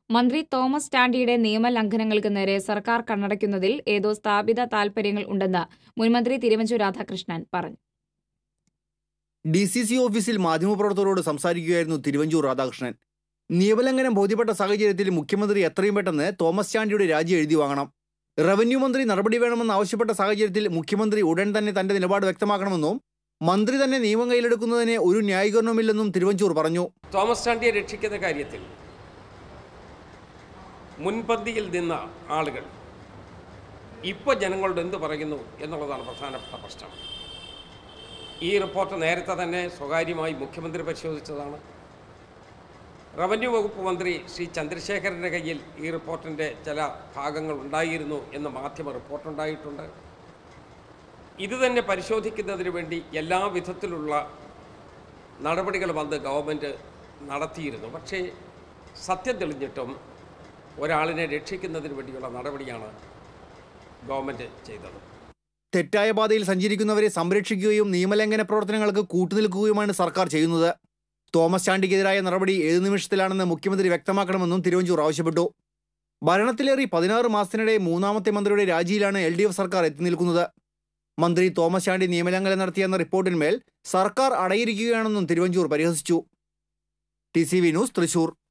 മന്ത്രി തോമസ് ചാണ്ടിയുടെ നിയമലംഘനങ്ങൾക്ക് നേരെ സർക്കാർ കണ്ണടയ്ക്കുന്നതിൽ ഏതോ സ്ഥാപിത താൽപര്യങ്ങൾ ഉണ്ടെന്ന് മുൻമന്ത്രി തിരുവഞ്ചൂർ രാധാകൃഷ്ണൻ പറഞ്ഞു ഡി സി സി ഓഫീസിൽ മാധ്യമപ്രവർത്തകരോട് സംസാരിക്കുകയായിരുന്നു തിരുവഞ്ചൂർ രാധാകൃഷ്ണൻ നിയമലംഘനം ബോധ്യപ്പെട്ട സാഹചര്യത്തിൽ മുഖ്യമന്ത്രി എത്രയും പെട്ടെന്ന് തോമസ് ചാണ്ടിയുടെ രാജി എഴുതി വാങ്ങണം റവന്യൂ മന്ത്രി നടപടി വേണമെന്ന് ആവശ്യപ്പെട്ട സാഹചര്യത്തിൽ മുഖ്യമന്ത്രി ഉടൻ തന്നെ തന്റെ നിലപാട് വ്യക്തമാക്കണമെന്നും മന്ത്രി തന്നെ നിയമം കയ്യിലെടുക്കുന്നതിന് ഒരു ന്യായീകരണവുമില്ലെന്നും തിരുവഞ്ചൂർ പറഞ്ഞു തോമസ് ചാണ്ടിയെ രക്ഷിക്കുന്ന കാര്യത്തിൽ മുൻപന്തിയിൽ നിന്ന ആളുകൾ ഇപ്പോൾ ജനങ്ങളോട് എന്ത് പറയുന്നു എന്നുള്ളതാണ് പ്രധാനപ്പെട്ട പ്രശ്നം ഈ റിപ്പോർട്ട് നേരത്തെ തന്നെ സ്വകാര്യമായി മുഖ്യമന്ത്രി പരിശോധിച്ചതാണ് റവന്യൂ വകുപ്പ് മന്ത്രി ശ്രീ ചന്ദ്രശേഖരൻ്റെ കയ്യിൽ ഈ റിപ്പോർട്ടിൻ്റെ ചില ഭാഗങ്ങൾ ഉണ്ടായിരുന്നു എന്ന് മാധ്യമ റിപ്പോർട്ടുണ്ടായിട്ടുണ്ട് ഇത് തന്നെ പരിശോധിക്കുന്നതിന് വേണ്ടി എല്ലാ വിധത്തിലുള്ള നടപടികളും അന്ന് ഗവൺമെൻറ് നടത്തിയിരുന്നു പക്ഷേ സത്യം തെളിഞ്ഞിട്ടും ഒരാളിനെ രക്ഷിക്കുന്നതിന് വേണ്ടിയുള്ള നടപടിയാണ് ഗവൺമെൻറ് ചെയ്തത് തെറ്റായ പാതയിൽ സഞ്ചരിക്കുന്നവരെ സംരക്ഷിക്കുകയും നിയമലംഘന പ്രവർത്തനങ്ങൾക്ക് കൂട്ടുനിൽക്കുകയുമാണ് സർക്കാർ ചെയ്യുന്നത് തോമസ് ചാണ്ടിക്കെതിരായ നടപടി ഏതു നിമിഷത്തിലാണെന്ന് മുഖ്യമന്ത്രി വ്യക്തമാക്കണമെന്നും തിരുവഞ്ചൂർ ആവശ്യപ്പെട്ടു ഭരണത്തിലേറി പതിനാറ് മാസത്തിനിടെ മൂന്നാമത്തെ മന്ത്രിയുടെ രാജിയിലാണ് എൽ ഡി എഫ് സർക്കാർ എത്തി നിൽക്കുന്നത് മന്ത്രി തോമസ് ചാണ്ടി നിയമലംഘനം നടത്തിയെന്ന റിപ്പോർട്ടിന്മേൽ സർക്കാർ അടയിരിക്കുകയാണെന്നും തിരുവഞ്ചൂർ പരിഹസിച്ചു T C V news Thrissur